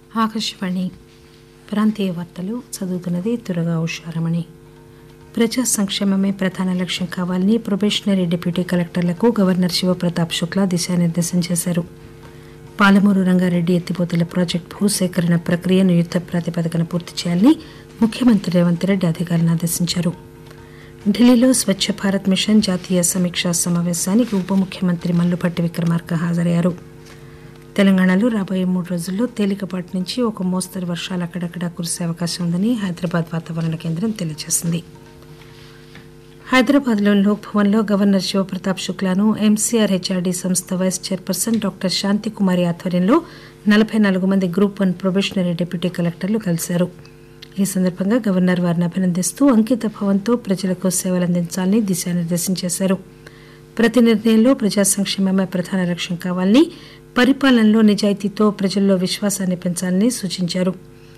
ఆకాశవాణి ప్రాంతీయ వార్తలు చదువుతున్నది తురగా ఉషారమణి ప్రజా సంక్షేమమే ప్రధాన లక్ష్యం కావాలని ప్రొబేషనరీ డిప్యూటీ కలెక్టర్లకు గవర్నర్ శివప్రతాప్ శుక్లా దిశానిర్దేశం చేశారు పాలమూరు రంగారెడ్డి ఎత్తిపోతల ప్రాజెక్టు భూసేకరణ ప్రక్రియను యుద్ద ప్రాతిపదికన పూర్తి చేయాలని ముఖ్యమంత్రి రేవంత్ రెడ్డి అధికారులను ఆదేశించారు ఢిల్లీలో స్వచ్ఛ భారత్ మిషన్ జాతీయ సమీక్షా సమావేశానికి ఉప ముఖ్యమంత్రి మల్లుపట్టి విక్రమార్క హాజరయ్యారు తెలంగాణలో రాబోయే మూడు రోజుల్లో తేలికపాటి నుంచి ఒక మోస్తరు వర్షాలు అక్కడక్కడా కురిసే అవకాశం ఉందని హైదరాబాద్ వాతావరణ కేంద్రం తెలియజేసింది హైదరాబాద్లోని లోక్ భవన్లో గవర్నర్ శివప్రతాప్ శుక్లాను ఎంసీఆర్ హెచ్ఆర్డీ సంస్థ వైస్ చైర్పర్సన్ డాక్టర్ శాంతికుమారి ఆధ్వర్యంలో నలభై నాలుగు మంది గ్రూప్ వన్ ప్రొబేషనరీ డిప్యూటీ కలెక్టర్లు కలిశారు ఈ సందర్భంగా గవర్నర్ వారిని అభినందిస్తూ అంకిత భావంతో ప్రజలకు సేవలందించాలని దిశానిర్దేశం చేశారు ప్రతి నిర్ణయంలో ప్రజా సంక్షేమమే ప్రధాన లక్ష్యం కావాలని పరిపాలనలో నిజాయితీతో ప్రజల్లో విశ్వాసాన్ని పెంచాలని సూచించారు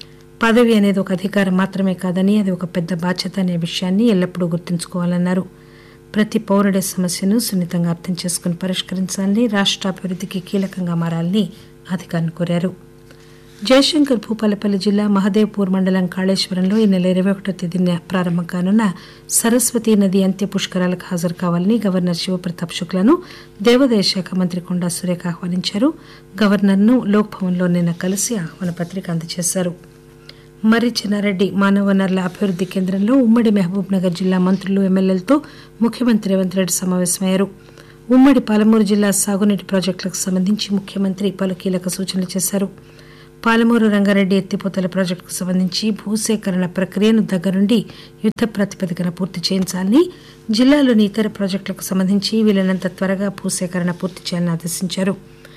పదవి అనేది ఒక అధికారం మాత్రమే కాదని అది ఒక పెద్ద బాధ్యత అనే విషయాన్ని ఎల్లప్పుడూ గుర్తుంచుకోవాలన్నారు ప్రతి పౌరుడి సమస్యను సున్నితంగా అర్థం చేసుకుని పరిష్కరించాలని రాష్ట్ర అభివృద్ధికి కీలకంగా మారాలని అధికారులను కోరారు జయశంకర్ భూపాలపల్లి జిల్లా మహదేవ్పూర్ మండలం కాళేశ్వరంలో ఈ నెల ఇరవై ఒకటో తేదీన ప్రారంభం కానున్న సరస్వతీ నది అంత్య పుష్కరాలకు హాజరు కావాలని గవర్నర్ శివప్రతాప్ శుక్లాను దేవాదాయ శాఖ మంత్రి కొండా సురేఖ ఆహ్వానించారు గవర్నర్ను లోక్ భవన్లో నిన్న కలిసి ఆహ్వాన పత్రిక అందజేశారు మర్రి చెన్నారెడ్డి మానవ వనరుల అభివృద్ది కేంద్రంలో ఉమ్మడి మహబూబ్ నగర్ జిల్లా మంత్రులు ఎమ్మెల్యేలతో ముఖ్యమంత్రి రేవంత్ రెడ్డి సమావేశమయ్యారు ఉమ్మడి పాలమూరు జిల్లా సాగునీటి ప్రాజెక్టులకు సంబంధించి ముఖ్యమంత్రి పలు కీలక సూచనలు చేశారు పాలమూరు రంగారెడ్డి ఎత్తిపోతల ప్రాజెక్టుకు సంబంధించి భూసేకరణ ప్రక్రియను దగ్గరుండి యుద్ద ప్రాతిపదికన పూర్తి చేయించాలని జిల్లాలోని ఇతర ప్రాజెక్టులకు సంబంధించి వీలైనంత త్వరగా భూసేకరణ పూర్తి చేయాలని ఆదేశించారు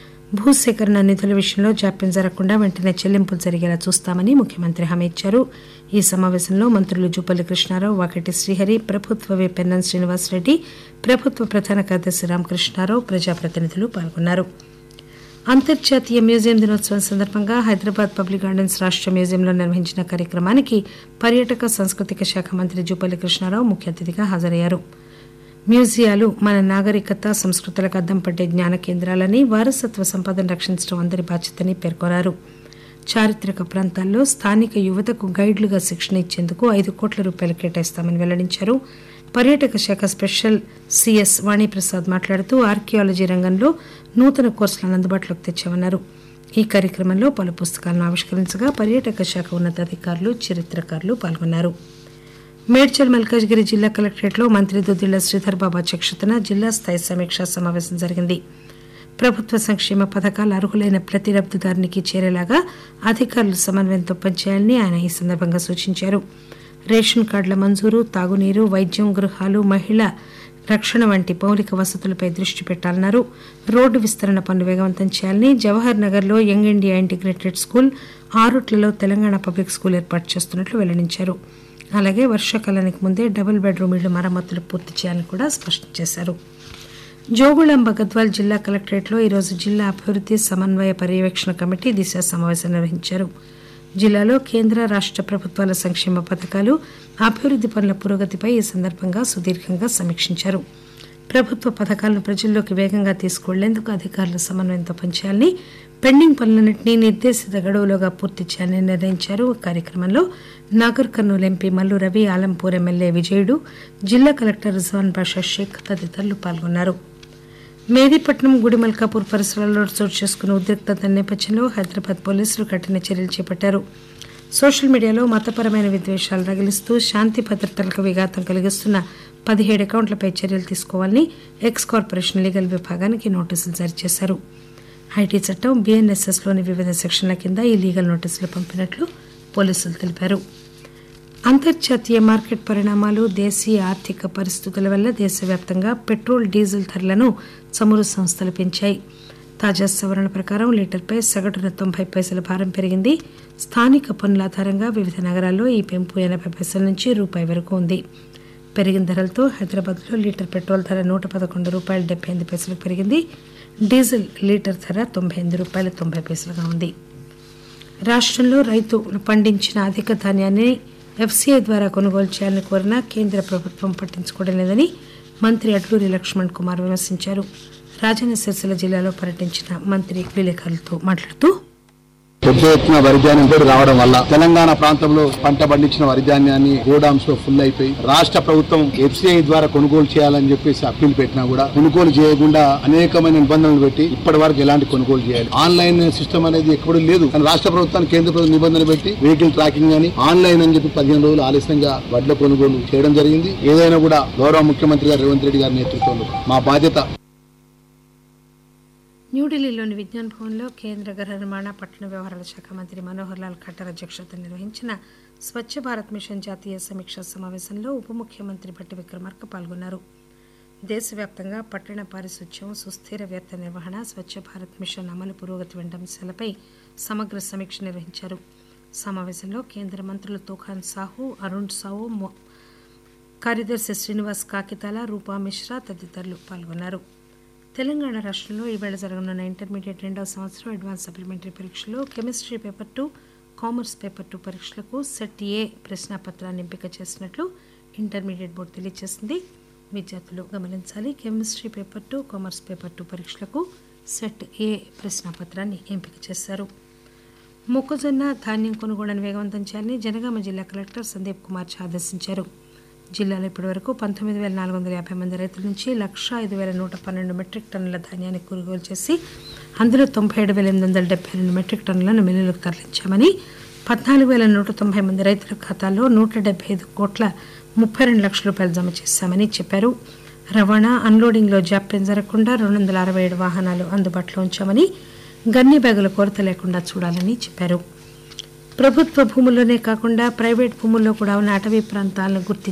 భూసేకరణ నిధుల విషయంలో జాప్యం జరగకుండా వెంటనే చెల్లింపులు జరిగేలా చూస్తామని ముఖ్యమంత్రి హామీ ఇచ్చారు ఈ సమావేశంలో మంత్రులు జూపల్లి కృష్ణారావు వాకటి శ్రీహరి ప్రభుత్వ విప్ పెన్నన్ శ్రీనివాసరెడ్డి ప్రభుత్వ ప్రధాన కార్యదర్శి రామకృష్ణారావు ప్రజాప్రతినిధులు పాల్గొన్నారు అంతర్జాతీయ మ్యూజియం దినోత్సవం సందర్భంగా హైదరాబాద్ పబ్లిక్ గార్డెన్స్ రాష్ట్ర మ్యూజియంలో నిర్వహించిన కార్యక్రమానికి పర్యాటక సాంస్కృతిక శాఖ మంత్రి జూపల్లి కృష్ణారావు ముఖ్య అతిథిగా హాజరయ్యారు మ్యూజియాలు మన నాగరికత సంస్కృతులకు అద్దం పట్టే జ్ఞాన కేంద్రాలని వారసత్వ సంపదను రక్షించడం అందరి బాధ్యతని పేర్కొన్నారు చారిత్రక ప్రాంతాల్లో స్థానిక యువతకు గైడ్లుగా శిక్షణ ఇచ్చేందుకు ఐదు కోట్ల రూపాయలు కేటాయిస్తామని వెల్లడించారు పర్యాటక శాఖ స్పెషల్ సిఎస్ వాణిప్రసాద్ మాట్లాడుతూ ఆర్కియాలజీ రంగంలో నూతన కోర్సులను అందుబాటులోకి తెచ్చామన్నారు ఈ కార్యక్రమంలో పలు పుస్తకాలను ఆవిష్కరించగా పర్యాటక శాఖ ఉన్నతాధికారులు చరిత్రకారులు పాల్గొన్నారు మేడ్చల్ మల్కాజ్గిరి జిల్లా కలెక్టరేట్లో మంత్రి దుద్దిళ్ల శ్రీధర్ బాబు అధ్యక్షతన జిల్లా స్థాయి సమీక్షా సమావేశం జరిగింది ప్రభుత్వ సంక్షేమ పథకాలు అర్హులైన ప్రతి లబ్దిదారునికి చేరేలాగా అధికారులు సమన్వయంతో పనిచేయాలని ఆయన ఈ సందర్భంగా సూచించారు రేషన్ కార్డుల మంజూరు తాగునీరు వైద్యం గృహాలు మహిళా రక్షణ వంటి మౌలిక వసతులపై దృష్టి పెట్టాలన్నారు రోడ్డు విస్తరణ పనులు వేగవంతం చేయాలని జవహర్ నగర్లో యంగ్ ఇండియా ఇంటిగ్రేటెడ్ స్కూల్ ఆరుట్లలో తెలంగాణ పబ్లిక్ స్కూల్ ఏర్పాటు చేస్తున్నట్లు వెల్లడించారు అలాగే వర్షాకాలానికి ముందే డబుల్ బెడ్రూమ్ ఇళ్ల మరమ్మతులు పూర్తి చేయాలని కూడా స్పష్టం చేశారు జోగుళంబ గద్వాల్ జిల్లా కలెక్టరేట్లో ఈరోజు జిల్లా అభివృద్ది సమన్వయ పర్యవేక్షణ కమిటీ దిశ సమావేశం నిర్వహించారు జిల్లాలో కేంద్ర రాష్ట ప్రభుత్వాల సంక్షేమ పథకాలు అభివృద్ది పనుల పురోగతిపై ఈ సందర్భంగా సుదీర్ఘంగా సమీక్షించారు ప్రభుత్వ పథకాలను ప్రజల్లోకి వేగంగా తీసుకువెళ్లేందుకు అధికారులు సమన్వయంతో పనిచేయాలని పెండింగ్ పనులన్నింటినీ నిర్దేశిత గడువులోగా పూర్తి చేయాలని నిర్ణయించారు ఈ కార్యక్రమంలో నాగర్ కర్నూలు ఎంపీ మల్లు రవి ఆలంపూర్ ఎమ్మెల్యే విజయుడు జిల్లా కలెక్టర్ రిజవాన్ బాషా షేక్ తదితరులు పాల్గొన్నారు మేదీపట్నం గుడిమల్కాపూర్ పరిసరాల్లో చోటు చేసుకున్న ఉద్రిక్తత నేపథ్యంలో హైదరాబాద్ పోలీసులు కఠిన చర్యలు చేపట్టారు సోషల్ మీడియాలో మతపరమైన విద్వేషాలు రగిలిస్తూ శాంతి భద్రతలకు విఘాతం కలిగిస్తున్న పదిహేడు అకౌంట్లపై చర్యలు తీసుకోవాలని ఎక్స్ కార్పొరేషన్ లీగల్ విభాగానికి నోటీసులు జారీ చేశారు ఐటీ చట్టం బీఎన్ఎస్ఎస్లోని వివిధ సెక్షన్ల కింద ఈ లీగల్ నోటీసులు పంపినట్లు పోలీసులు తెలిపారు అంతర్జాతీయ మార్కెట్ పరిణామాలు దేశీయ ఆర్థిక పరిస్థితుల వల్ల దేశవ్యాప్తంగా పెట్రోల్ డీజిల్ ధరలను చమురు సంస్థలు పెంచాయి తాజా సవరణ ప్రకారం లీటర్పై సగటున తొంభై పైసల భారం పెరిగింది స్థానిక పన్నుల ఆధారంగా వివిధ నగరాల్లో ఈ పెంపు ఎనభై పైసల నుంచి రూపాయి వరకు ఉంది పెరిగిన ధరలతో హైదరాబాద్లో లీటర్ పెట్రోల్ ధర నూట పదకొండు రూపాయలు డెబ్బై ఎనిమిది పైసలకు పెరిగింది డీజిల్ లీటర్ ధర తొంభై ఎనిమిది రూపాయల తొంభై పైసలుగా ఉంది రాష్ట్రంలో రైతులు పండించిన అధిక ధాన్యాన్ని ఎఫ్సీఐ ద్వారా కొనుగోలు చేయాలని కోరినా కేంద్ర ప్రభుత్వం పట్టించుకోవడం లేదని మంత్రి అడ్లూరి లక్ష్మణ్ కుమార్ విమర్శించారు రాజన్న సిరిసిల్ల జిల్లాలో పర్యటించిన మంత్రి విలేకరులతో మాట్లాడుతూ పెద్ద ఎత్తున వరి ధాన్యం కూడా రావడం వల్ల తెలంగాణ ప్రాంతంలో పంట పండించిన వరి ధాన్యాన్ని గోడామ్స్ లో ఫుల్ అయిపోయి రాష్ట్ర ప్రభుత్వం ఎఫ్సిఐ ద్వారా కొనుగోలు చేయాలని చెప్పేసి అప్పీల్ పెట్టినా కూడా కొనుగోలు చేయకుండా అనేకమైన నిబంధనలు పెట్టి ఇప్పటి వరకు ఎలాంటి కొనుగోలు చేయాలి ఆన్లైన్ సిస్టమ్ అనేది ఎక్కడూ లేదు కానీ రాష్ట్ర ప్రభుత్వానికి కేంద్ర ప్రభుత్వం నిబంధన పెట్టి వెహికల్ ట్రాకింగ్ అని ఆన్లైన్ అని చెప్పి పదిహేను రోజులు ఆలస్యంగా వడ్ల కొనుగోలు చేయడం జరిగింది ఏదైనా కూడా గౌరవ ముఖ్యమంత్రి గారు రేవంత్ రెడ్డి గారి నేతృత్వంలో మా బాధ్యత న్యూఢిల్లీలోని విజ్ఞాన్ భవన్లో కేంద్ర గృహ నిర్మాణ పట్టణ వ్యవహారాల శాఖ మంత్రి మనోహర్ లాల్ ఖట్టర్ అధ్యక్షతన నిర్వహించిన స్వచ్ఛ భారత్ మిషన్ జాతీయ సమీక్షా సమావేశంలో ఉప ముఖ్యమంత్రి భట్టి విక్రమార్క పాల్గొన్నారు దేశవ్యాప్తంగా పట్టణ పారిశుధ్యం సుస్థిర వ్యర్థ నిర్వహణ స్వచ్ఛ భారత్ మిషన్ అమలు పురోగతి వంటి అంశాలపై సమగ్ర సమీక్ష నిర్వహించారు సమావేశంలో కేంద్ర మంత్రులు తోఖాన్ సాహు అరుణ్ సాహు మొ- కార్యదర్శి శ్రీనివాస్ కాకితాల రూపా మిశ్రా తదితరులు పాల్గొన్నారు తెలంగాణ రాష్ట్రంలో ఈవేళ జరగనున్న ఇంటర్మీడియట్ రెండవ సంవత్సరం అడ్వాన్స్ సప్లిమెంటరీ పరీక్షలో chemistry paper two commerce paper two పరీక్షలకు సెట్ ఏ ప్రశ్నాపత్రాన్ని ఎంపిక చేసినట్లు ఇంటర్మీడియట్ బోర్డు తెలియజేసింది విద్యార్థులు గమనించాలి chemistry paper two commerce paper two పరీక్షలకు సెట్ ఏ ప్రశ్నాపత్రాన్ని ఎంపిక చేశారు మొక్కజొన్న ధాన్యం కొనుగోళ్లను వేగవంతం చేయాలని జనగామ జిల్లా కలెక్టర్ సందీప్ కుమార్ ఝా ఆదేశించారు జిల్లాలో ఇప్పటివరకు పంతొమ్మిది వేల నాలుగు వందల యాభై మంది రైతుల నుంచి లక్ష ఐదు వేల నూట పన్నెండు మెట్రిక్ టన్నుల ధాన్యాన్ని కొనుగోలు చేసి అందులో తొంభై ఏడు వేల ఎనిమిది వందల డెబ్బై రెండు మెట్రిక్ టన్నులను మిల్లులకు తరలించామని పద్నాలుగు వేల నూట తొంభై మంది రైతుల ఖాతాల్లో నూట డెబ్బై ఐదు కోట్ల ముప్పై రెండు లక్షల రూపాయలు జమ చేశామని చెప్పారు రవాణా అన్లోడింగ్లో జాప్యం జరగకుండా రెండు వందల అరవై ఏడు వాహనాలు అందుబాటులో ఉంచామని గన్ని బ్యాగుల కొరత లేకుండా చూడాలని చెప్పారు ప్రభుత్వ భూముల్లోనే కాకుండా ప్రైవేట్ భూముల్లో కూడా ఉన్న అటవీ ప్రాంతాలను గుర్తించి